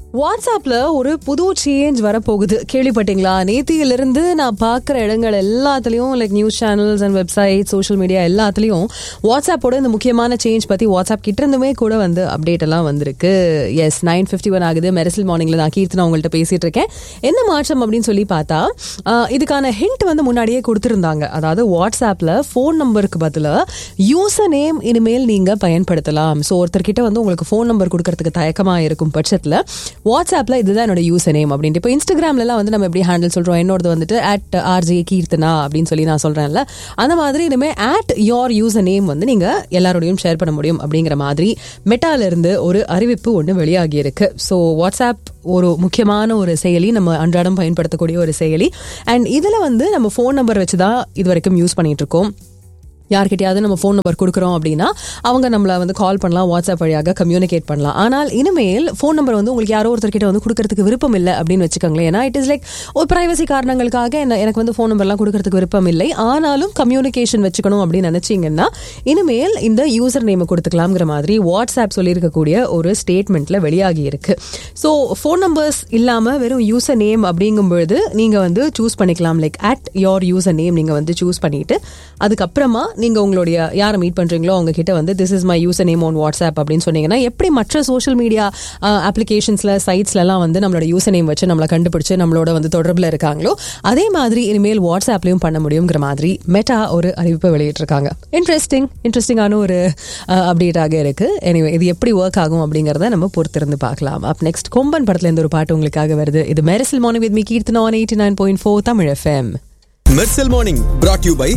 வாட்ஸ்அப்ல ஒரு புது சேஞ்ச் வரப்போகுது கேள்விப்பட்டீங்களா நேத்தியிலிருந்து நான் பார்க்குற இடங்கள் எல்லாத்துலேயும் like news channels and website social media எல்லாத்துலேயும் வாட்ஸ்அப்போட இந்த முக்கியமான சேஞ்ச் பற்றி வாட்ஸ்அப் கிட்ட இருந்துமே கூட வந்து அப்டேட் எல்லாம் வந்திருக்கு எஸ் நைன் ஃபிஃப்டி ஒன் ஆகுது மெரிசல் மார்னிங்ல நான் கீர்த்தனா உங்கள்கிட்ட பேசிட்டு இருக்கேன் என்ன மாற்றம் அப்படின்னு சொல்லி பார்த்தா ஆஹ், இதுக்கான ஹிண்ட் வந்து முன்னாடியே கொடுத்துருந்தாங்க அதாவது வாட்ஸ்அப்ல ஃபோன் நம்பருக்கு பதிலாக யூசர் நேம் இனிமேல் நீங்க பயன்படுத்தலாம் ஸோ ஒருத்தர்கிட்ட வந்து உங்களுக்கு ஃபோன் நம்பர் கொடுக்கறதுக்கு தயக்கமா இருக்கும் பட்சத்தில் வாட்ஸ்அப்ல இதுதான் என்னோட யூசர் நேம் அப்படின்ட்டு இப்போ இன்ஸ்டாகிராம்லலாம் வந்து நம்ம எப்படி ஹேண்டில் சொல்றோம் என்னோடது வந்துட்டு அட் ஆர்ஜே கீர்த்தனா அப்படின்னு சொல்லி நான் சொல்றேன்ல அந்த மாதிரி இனிமே அட் யோர் யூசர் நேம் வந்து நீங்க எல்லாரோடையும் ஷேர் பண்ண முடியும் அப்படிங்கிற மாதிரி மெட்டால இருந்து ஒரு அறிவிப்பு ஒன்று வெளியாகி இருக்கு ஸோ வாட்ஸ்அப் ஒரு முக்கியமான ஒரு செயலி நம்ம அன்றாடம் பயன்படுத்தக்கூடிய ஒரு செயலி அண்ட் இதுல வந்து நம்ம ஃபோன் நம்பர் வச்சு தான் இது வரைக்கும் யூஸ் பண்ணிட்டு இருக்கோம் யார்கிட்டயாவது நம்ம ஃபோன் நம்பர் கொடுக்குறோம் அப்படின்னா அவங்க நம்மளை வந்து கால் பண்ணலாம் வாட்ஸ்அப் வழியாக கம்யூனிகேட் பண்ணலாம் ஆனால் இனிமேல் ஃபோன் நம்பர் வந்து உங்களுக்கு யாரோ ஒருத்தர்கிட்ட வந்து கொடுக்கறதுக்கு விருப்பம் இல்லை அப்படின்னு வச்சுக்கோங்களேன் ஏன்னா இட் இஸ் லைக் ஒரு பிரைவசி காரணங்களுக்காக என்ன எனக்கு வந்து ஃபோன் நம்பர்லாம் கொடுக்கறதுக்கு விருப்பம் இல்லை ஆனாலும் கம்யூனிகேஷன் வச்சுக்கணும் அப்படின்னு நினைச்சீங்கன்னா இனிமேல் இந்த யூசர் நேமை கொடுத்துக்கலாம்ங்கிற மாதிரி வாட்ஸ்அப் சொல்லியிருக்கக்கூடிய ஒரு ஸ்டேட்மெண்ட்ல வெளியாகி இருக்கு ஸோ ஃபோன் நம்பர்ஸ் இல்லாமல் வெறும் யூசர் நேம் அப்படிங்கும் பொழுது நீங்கள் வந்து சூஸ் பண்ணிக்கலாம் like at your user name நீங்கள் வந்து சூஸ் பண்ணிட்டு அதுக்கப்புறமா நீங்கள் உங்களுடைய யாரை மீட் பண்ணுறீங்களோ அவங்க கிட்ட வந்து this is my user name on WhatsApp அப்படின்னு சொன்னீங்கன்னா எப்படி மற்ற சோஷியல் மீடியா அப்ளிகேஷன்ஸில் சைட்ஸ்லலாம் வந்து நம்மளோட யூசர் நேம் வச்சு நம்மளை கண்டுபிடிச்சு நம்மளோட வந்து தொடர்பில் இருக்காங்களோ அதே மாதிரி இனிமேல் வாட்ஸ்அப்லையும் பண்ண முடியுங்கிற மாதிரி மெட்டா ஒரு அறிவிப்பை வெளியிட்டிருக்காங்க இன்ட்ரெஸ்டிங் இன்ட்ரெஸ்டிங்கான ஒரு அப்டேட்டாக இருக்கு எனிவே இது எப்படி ஒர்க் ஆகும் அப்படிங்கிறத நம்ம பொறுத்திருந்து பார்க்கலாம் அப் நெக்ஸ்ட் கொம்பன் படத்துல இருந்து ஒரு பாட்டு உங்களுக்காக வருது இது Mersal morning with me Keerthana eighty nine point four Tamil FM Mersal morning brought you by